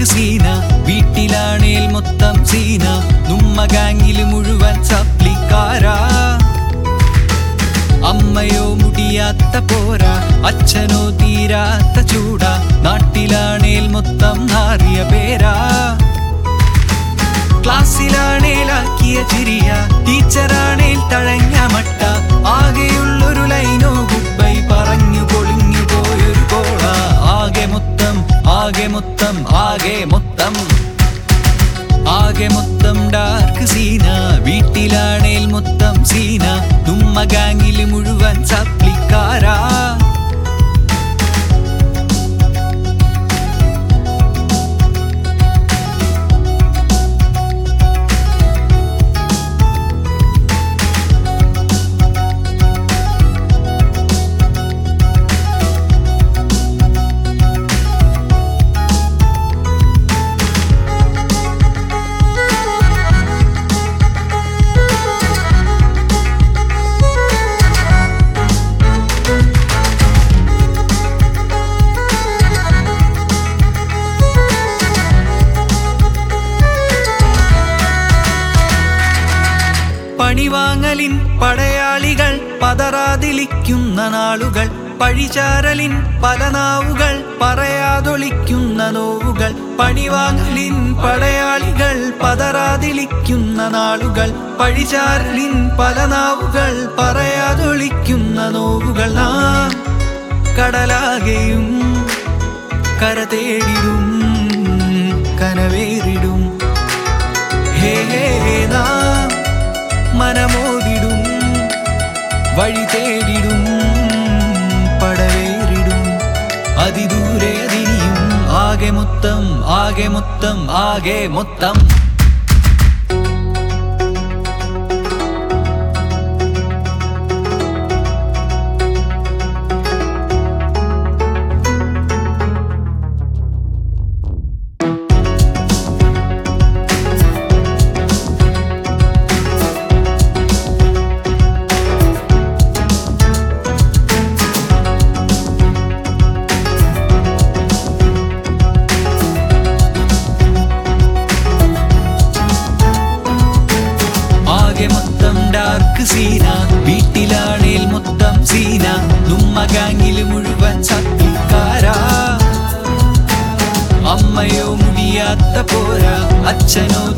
dark Seena വീട്ടിലാണേൽ മൊത്തം സീന നമ്മ ഗാങ്ങില് മുഴുവൻ സപ്ലിക്കാരാ അമ്മയോ മുടിയാത്ത പോരാ അച്ഛനോ തീരാത്ത ചൂടാ നാട്ടിലാണേൽ മൊത്തം നാറിയ പേരാ ക്ലാസ്സിലാണേലാക്കിയ ചിരിയ ടീച്ചറാണേൽ തഴഞ്ഞ മട്ട ആകെയുള്ളൊരു ലൈനോ ഗുഡ്ബൈ പറഞ്ഞു പൊളിഞ്ഞു പോയൊരു കോള ആകെ മൊത്തം ആകെ മൊത്തം ആകെ മൊത്തം ആകെ മൊത്തം ഡാർക്ക് സീന വീട്ടിലാണേൽ മൊത്തം സീന നമ്മ ഗാങ്ങില് മുഴുവൻ സപ്ലിക്കാരാ പണിവാങ്ങലിൻ പടയാളികൾ പതറാതിലിക്കുന്ന നാളുകൾ പഴിചാരലിൻ പല നാവുകൾ പറയാതൊളിക്കുന്ന നോവുകൾ പണിവാങ്ങലിൻ പടയാളികൾ പതറാതിലിക്കുന്ന നാളുകൾ പഴിചാരലിൻ പല നാവുകൾ പറയാതൊളിക്കുന്ന നോവുകൾ നാം കടലാകെയും കര തേടിടും കനവേറിടും ഹേ ഹേ നാം മനമോതിടും വഴി തേടിടും പടവേറിടും അതിദൂരെ അതിനിയും ആകെ മൊത്തം ആകെ മൊത്തം ആകെ മൊത്തം ആകെ മൊത്തം ഡാർക്ക് സീന വീട്ടിലാണേൽ മൊത്തം സീന നമ്മ ഗാങ്ങില് മുഴുവൻ സത്യക്കാരാ അമ്മയോ മുടിയാത്ത പോരാ അച്ഛനോ